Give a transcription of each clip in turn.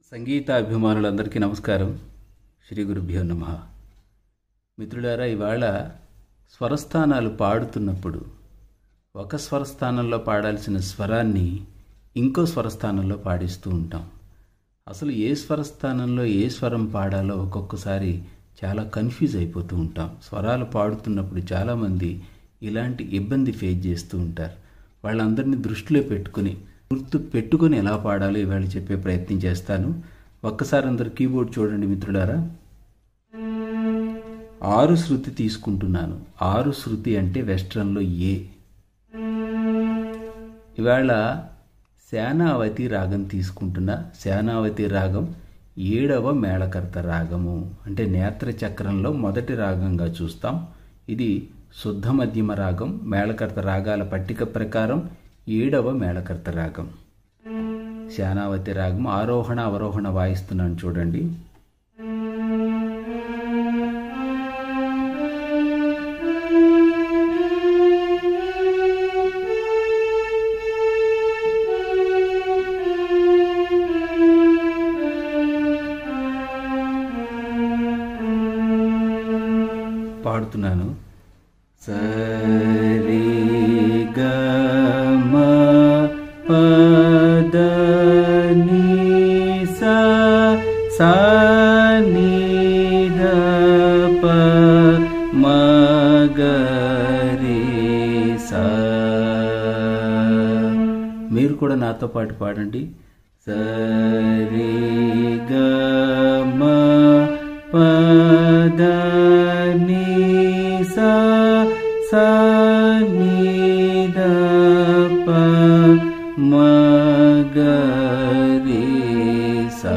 సంగీత అభిమానులందరికీ నమస్కారం శ్రీ గురుభ్యో నమ మిత్రులారా ఇవాళ స్వరస్థానాలు పాడుతున్నప్పుడు ఒక స్వరస్థానంలో పాడాల్సిన స్వరాన్ని ఇంకో స్వరస్థానంలో పాడిస్తూ ఉంటాం అసలు ఏ స్వరస్థానంలో ఏ స్వరం పాడాలో ఒక్కొక్కసారి చాలా కన్ఫ్యూజ్ అయిపోతూ ఉంటాం స్వరాలు పాడుతున్నప్పుడు చాలామంది ఇలాంటి ఇబ్బంది ఫేస్ చేస్తూ ఉంటారు వాళ్ళందరినీ దృష్టిలో పెట్టుకుని గుర్తు పెట్టుకుని ఎలా పాడాలో ఇవాళ చెప్పే ప్రయత్నం చేస్తాను ఒక్కసారి అందరు కీబోర్డ్ చూడండి మిత్రులారా ఆరు శృతి తీసుకుంటున్నాను ఆరు శృతి అంటే వెస్ట్రన్లో ఏ ఇవాళ శానావతి రాగం తీసుకుంటున్న శానావతి రాగం ఏడవ మేళకర్త రాగము అంటే నేత్ర చక్రంలో మొదటి రాగంగా చూస్తాం ఇది శుద్ధ మధ్యమ రాగం మేళకర్త రాగాల పట్టిక ప్రకారం ఏడవ మేళకర్త రాగం శానావతి రాగం ఆరోహణ అవరోహణ వాయిస్తున్నాను చూడండి పాడుతున్నాను సరి గమ పద ని సా సా ని ద ప మ గ రి సా మీరు కూడా నాతో పాటు పాడండి సరి గ మ పద ని సా సా ని ద ప మ గ రి సా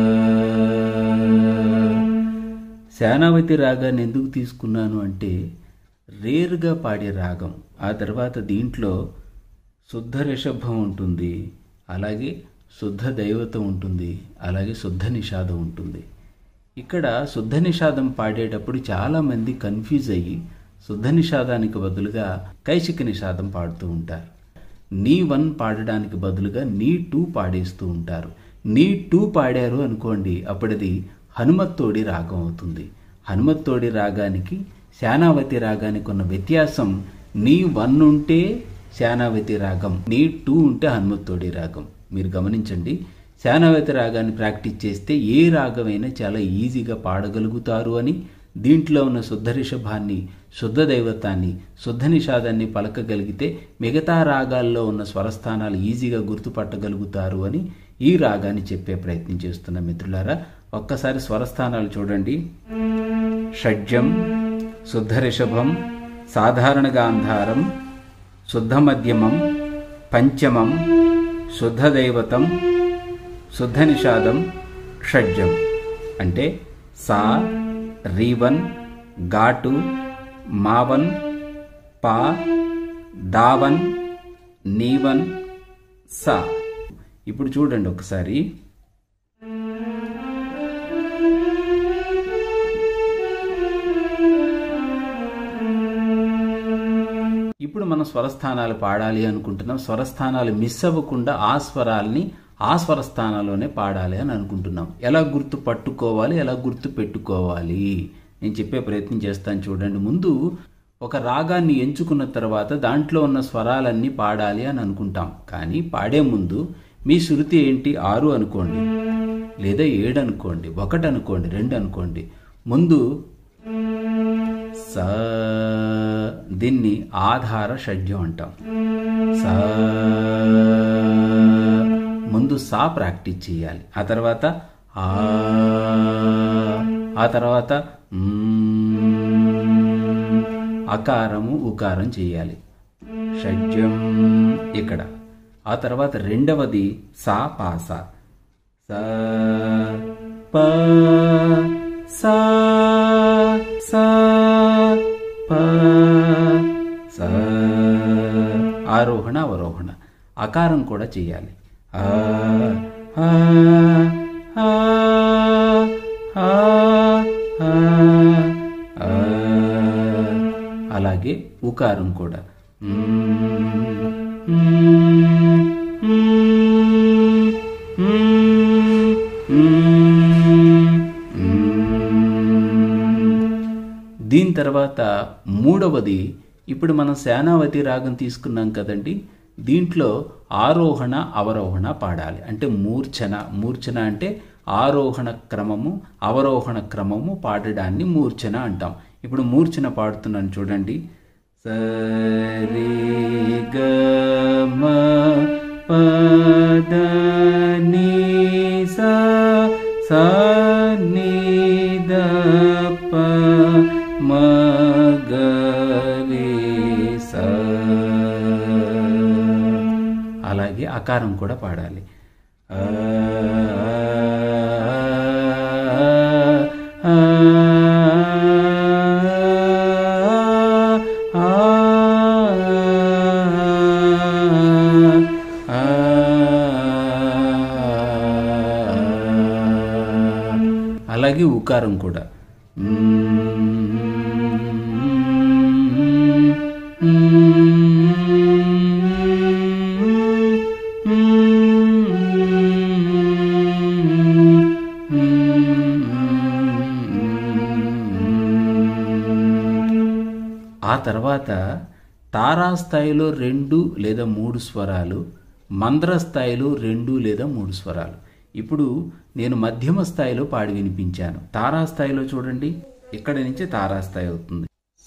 శానావతి రాగాన్ని ఎందుకు తీసుకున్నాను అంటే రేరుగా పాడే రాగం ఆ తర్వాత దీంట్లో శుద్ధ రిషభం ఉంటుంది అలాగే శుద్ధ దైవతం ఉంటుంది అలాగే శుద్ధ నిషాదం ఉంటుంది ఇక్కడ శుద్ధ నిషాదం పాడేటప్పుడు చాలామంది కన్ఫ్యూజ్ అయ్యి శుద్ధ నిషాదానికి బదులుగా కైశిక నిషాదం పాడుతూ ఉంటారు నీ వన్ పాడడానికి బదులుగా నీ టూ పాడేస్తూ ఉంటారు నీ టూ పాడారు అనుకోండి అప్పుడది హనుమత్తోడి రాగం అవుతుంది హనుమత్తోడి రాగానికి శానావతి రాగానికి ఉన్న వ్యత్యాసం నీ వన్ ఉంటే శానావతి రాగం నీ టూ ఉంటే హనుమత్తోడి రాగం మీరు గమనించండి శానావతి రాగాన్ని ప్రాక్టీస్ చేస్తే ఏ రాగమైనా చాలా ఈజీగా పాడగలుగుతారు అని దీంట్లో ఉన్న శుద్ధ రిషభాన్ని శుద్ధ దైవతాన్ని శుద్ధ నిషాదాన్ని పలకగలిగితే మిగతా రాగాల్లో ఉన్న స్వరస్థానాలు ఈజీగా గుర్తుపట్టగలుగుతారు అని ఈ రాగాన్ని చెప్పే ప్రయత్నం చేస్తున్న మిత్రులారా ఒక్కసారి స్వరస్థానాలు చూడండి షడ్జం శుద్ధ రిషభం సాధారణ గాంధారం శుద్ధ మధ్యమం పంచమం శుద్ధ దైవతం శుద్ధ నిషాదం షడ్జం అంటే సా రీవన్ ఘాటు మావన్ పా దావన్ నీవన్ సా ఇప్పుడు చూడండి ఒకసారి ఇప్పుడు మనం స్వరస్థానాలు పాడాలి అనుకుంటున్నాం స్వరస్థానాలు మిస్ అవ్వకుండా ఆ స్వరాల్ని ఆ స్వరస్థానాల్లోనే పాడాలి అని అనుకుంటున్నాం ఎలా గుర్తు పట్టుకోవాలి ఎలా గుర్తు పెట్టుకోవాలి నేను చెప్పే ప్రయత్నం చేస్తాను చూడండి ముందు ఒక రాగాన్ని ఎంచుకున్న తర్వాత దాంట్లో ఉన్న స్వరాలన్నీ పాడాలి అని అనుకుంటాం కానీ పాడే ముందు మీ శృతి ఏంటి ఆరు అనుకోండి లేదా ఏడు అనుకోండి ఒకటి అనుకోండి రెండు అనుకోండి ముందు స దీన్ని ఆధార షడ్యం అంటాం స ముందు సా ప్రాక్టీస్ చేయాలి ఆ తర్వాత ఆ ఆ తర్వాత అకారము ఉకారం చేయాలి షడ్యం ఇక్కడ ఆ తర్వాత రెండవది సా పాస స ప సా సా ప స ఆరోహణ అవరోహణ అకారం కూడా చేయాలి ఆ ఆ ఆ ఆ ఆ అలాగే ఉకారం కూడా మ్మ్. దీని తర్వాత మూడవది ఇప్పుడు మనం సేనావతి రాగం తీసుకున్నాం కదండి దీంట్లో ఆరోహణ అవరోహణ పాడాలి అంటే మూర్ఛన మూర్ఛన అంటే ఆరోహణ క్రమము అవరోహణ క్రమము పాడడాన్ని మూర్ఛన అంటాం ఇప్పుడు మూర్ఛన పాడుతున్నాను చూడండి సరి గమ పద ని సా సా ని ద ప మ గ రి సా అలాగే ఆకారం కూడా పాడాలి ఆ, ఆ, ఆ, ఆ, అలాగే ఉకారం కూడా ఆ తర్వాత తారాస్థాయిలో రెండు లేదా మూడు స్వరాలు మంద్ర స్థాయిలో రెండు లేదా మూడు స్వరాలు ఇప్పుడు నేను మధ్యమ స్థాయిలో పాడి వినిపించాను తారాస్థాయిలో చూడండి ఇక్కడి నుంచి తారాస్థాయి అవుతుంది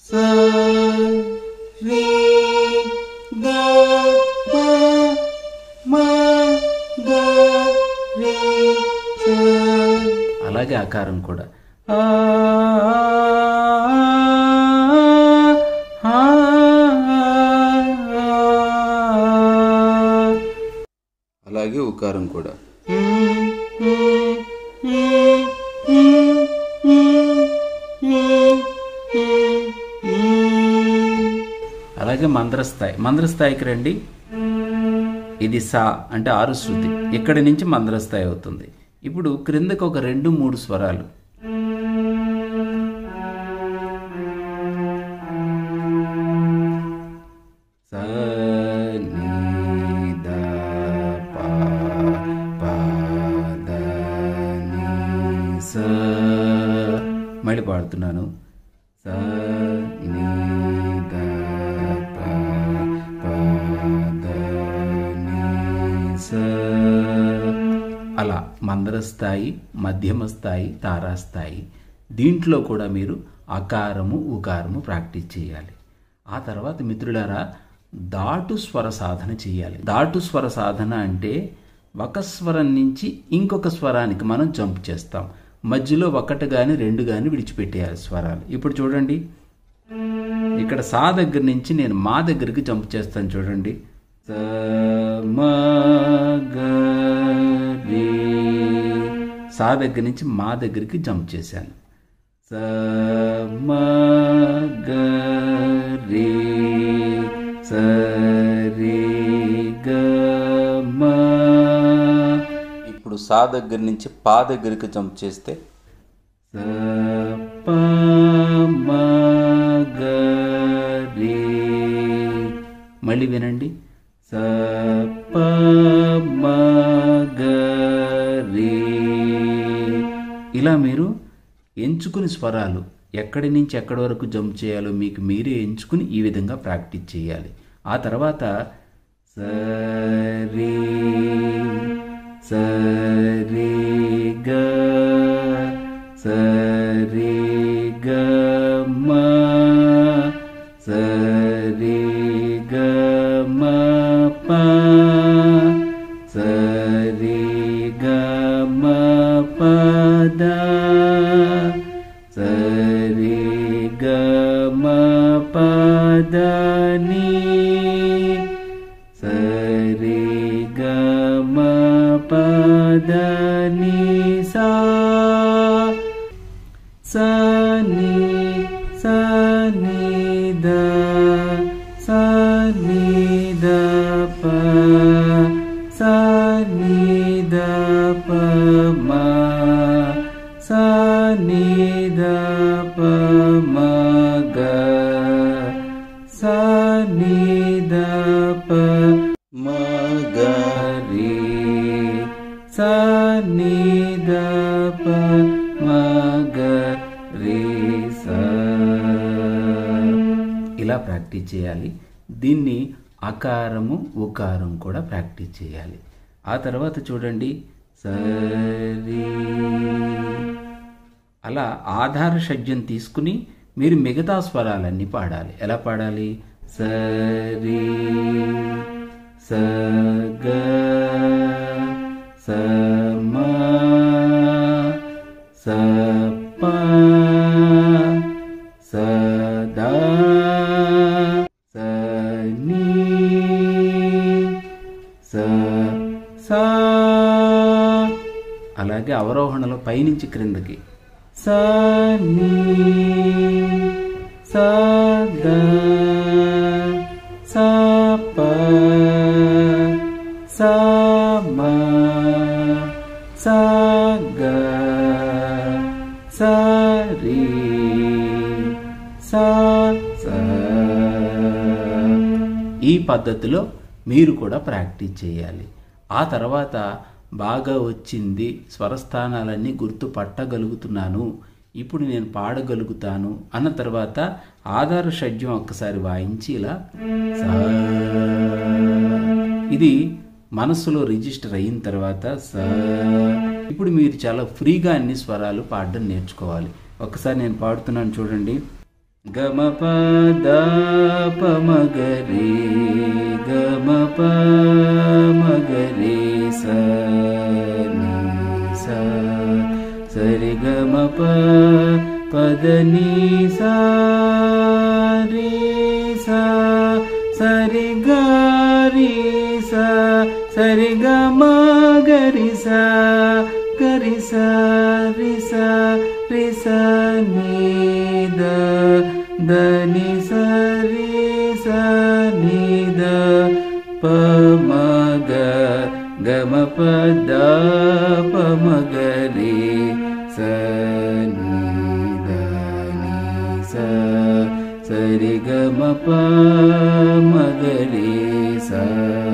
అలాగే ఆకారం కూడా ఆ, ఆ, అలాగే ఉకారం కూడా అలాగే మంద్రస్థాయి మంద్రస్థాయికి రండి ఇది సా అంటే ఆరు శృతి ఇక్కడి నుంచి మంద్రస్థాయి అవుతుంది ఇప్పుడు క్రిందకు ఒక రెండు మూడు స్వరాలు స, ని, ద, ప, ప, ద, ని, స. మళ్ళీ పాడుతున్నాను స, ని, ద, ప, ప, ద, ని, స. అలా మందర స్థాయి మధ్యమ స్థాయి తారాస్థాయి దీంట్లో కూడా మీరు అకారము ఉకారము ప్రాక్టీస్ చేయాలి ఆ తర్వాత మిత్రులారా దాటు స్వర సాధన చేయాలి దాటు స్వర సాధన అంటే ఒక స్వరం నుంచి ఇంకొక స్వరానికి మనం జంప్ చేస్తాం మధ్యలో ఒకటి కానీ రెండు కానీ విడిచిపెట్టేయాలి స్వరాలు ఇప్పుడు చూడండి ఇక్కడ సా దగ్గర నుంచి నేను మా దగ్గరికి జంప్ చేస్తాను చూడండి స, మ, గ, రి. సా దగ్గర నుంచి మా దగ్గరికి జంప్ చేశాను స, మ, గ, రి. స, రి, గ, మ. ఇప్పుడు సా దగ్గర నుంచి పా దగ్గరికి జంప్ చేస్తే స, ప, మ, గ, రి. మళ్ళీ వినండి స ప మ గ రి ఇలా మీరు ఎంచుకుని స్వరాలు ఎక్కడి నుంచి ఎక్కడి వరకు జంప్ చేయాలో మీకు మీరే ఎంచుకుని ఈ విధంగా ప్రాక్టీస్ చేయాలి ఆ తర్వాత స రి స రి గ స రి గ మ స రి గ మ ప స రి గ మ ప ద స రి గ మ ప ద ని స రి గ మ ప ద ని సా స ని స ని ద స ని ద ప స ని ద ప మ స ని ద ప మ గ స ని ద ప మ గ రి స ని ద ప మ గ రి స ప్రాక్టీస్ చేయాలి దీన్ని అకారము ఉకారం కూడా ప్రాక్టీస్ చేయాలి ఆ తర్వాత చూడండి సరి అలా ఆధార షడ్జం తీసుకుని మీరు మిగతా స్వరాలన్నీ పాడాలి ఎలా పాడాలి సరి సగ సమ సప సదా సని స సా అలాగే అవరోహణలో పైనుంచి క్రిందకి సని సద సప సమ సగ సరి సా స ఈ పద్ధతిలో మీరు కూడా ప్రాక్టీస్ చేయాలి ఆ తర్వాత బాగా వచ్చింది స్వరస్థానాలన్నీ గుర్తుపట్టగలుగుతున్నాను ఇప్పుడు నేను పాడగలుగుతాను అన్న తర్వాత ఆధార షడ్యం ఒక్కసారి వాయించి ఇలా సా ఇది మనసులో రిజిస్టర్ అయిన తర్వాత సా ఇప్పుడు మీరు చాలా ఫ్రీగా అన్ని స్వరాలు పాడడం నేర్చుకోవాలి ఒకసారి నేను పాడుతున్నాను చూడండి గమ పద పమగరి గమ పమగరి స ని స సరి గమ ప పదని సారి స సరి గారి స సరి గమ గరి స గరి స రి స రి స ని ద దని స రి స ని ద ప మ గ గ మ ప ద ప మ గ రి స ని ద ని స సరి గ మ ప మ గ రి స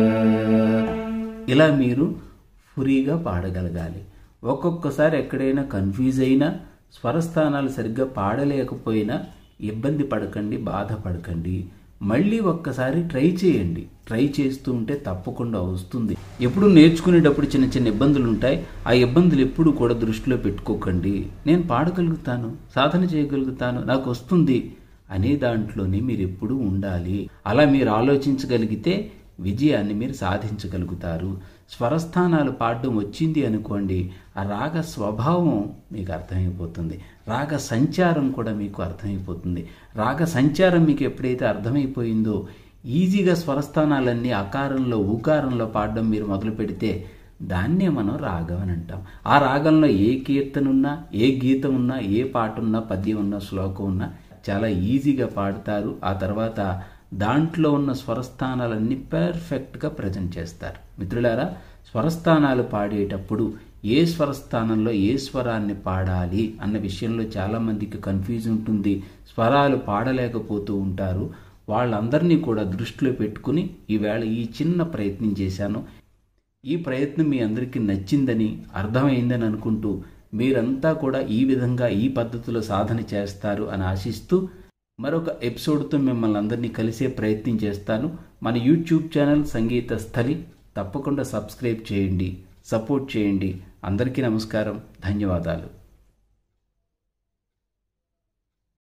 ఇలా మీరు ఫ్రీగా పాడగలగాలి ఒక్కొక్కసారి ఎక్కడైనా కన్ఫ్యూజ్ అయినా స్వరస్థానాలు సరిగ్గా పాడలేకపోయినా ఇబ్బంది పడకండి బాధపడకండి మళ్ళీ ఒక్కసారి ట్రై చేయండి ట్రై చేస్తూ ఉంటే తప్పకుండా వస్తుంది ఎప్పుడు నేర్చుకునేటప్పుడు చిన్న చిన్న ఇబ్బందులు ఉంటాయి ఆ ఇబ్బందులు ఎప్పుడు కూడా దృష్టిలో పెట్టుకోకండి నేను పాడగలుగుతాను సాధన చేయగలుగుతాను నాకు వస్తుంది అనే దాంట్లోనే మీరు ఎప్పుడూ ఉండాలి అలా మీరు ఆలోచించగలిగితే విజయాన్ని మీరు సాధించగలుగుతారు స్వరస్థానాలు పాడడం వచ్చింది అనుకోండి ఆ రాగ స్వభావం మీకు అర్థమైపోతుంది రాగ సంచారం కూడా మీకు అర్థమైపోతుంది రాగ సంచారం మీకు ఎప్పుడైతే అర్థమైపోయిందో ఈజీగా స్వరస్థానాలన్నీ అకారంలో ఊకారంలో పాడడం మీరు మొదలు పెడితే దాన్నే మనం రాగం అని అంటాం ఆ రాగంలో ఏ కీర్తన ఉన్నా ఏ గీతం ఉన్నా ఏ పాట ఉన్నా పద్యం ఉన్నా శ్లోకం ఉన్నా చాలా ఈజీగా పాడతారు ఆ తర్వాత దాంట్లో ఉన్న స్వరస్థానాలన్నీ పర్ఫెక్ట్గా ప్రజెంట్ చేస్తారు మిత్రులారా స్వరస్థానాలు పాడేటప్పుడు ఏ స్వరస్థానంలో ఏ స్వరాన్ని పాడాలి అన్న విషయంలో చాలామందికి కన్ఫ్యూజ్ ఉంటుంది స్వరాలు పాడలేకపోతూ ఉంటారు వాళ్ళందరినీ కూడా దృష్టిలో పెట్టుకుని ఈవేళ ఈ చిన్న ప్రయత్నం చేశాను ఈ ప్రయత్నం మీ అందరికీ నచ్చిందని అర్థమైందని అనుకుంటూ మీరంతా కూడా ఈ విధంగా ఈ పద్ధతిలో సాధన చేస్తారు అని ఆశిస్తూ మరొక ఎపిసోడ్తో మిమ్మల్ని అందరినీ కలిసే ప్రయత్నం చేస్తాను మన యూట్యూబ్ ఛానల్ సంగీత స్థలి తప్పకుండా సబ్స్క్రైబ్ చేయండి సపోర్ట్ చేయండి అందరికీ నమస్కారం ధన్యవాదాలు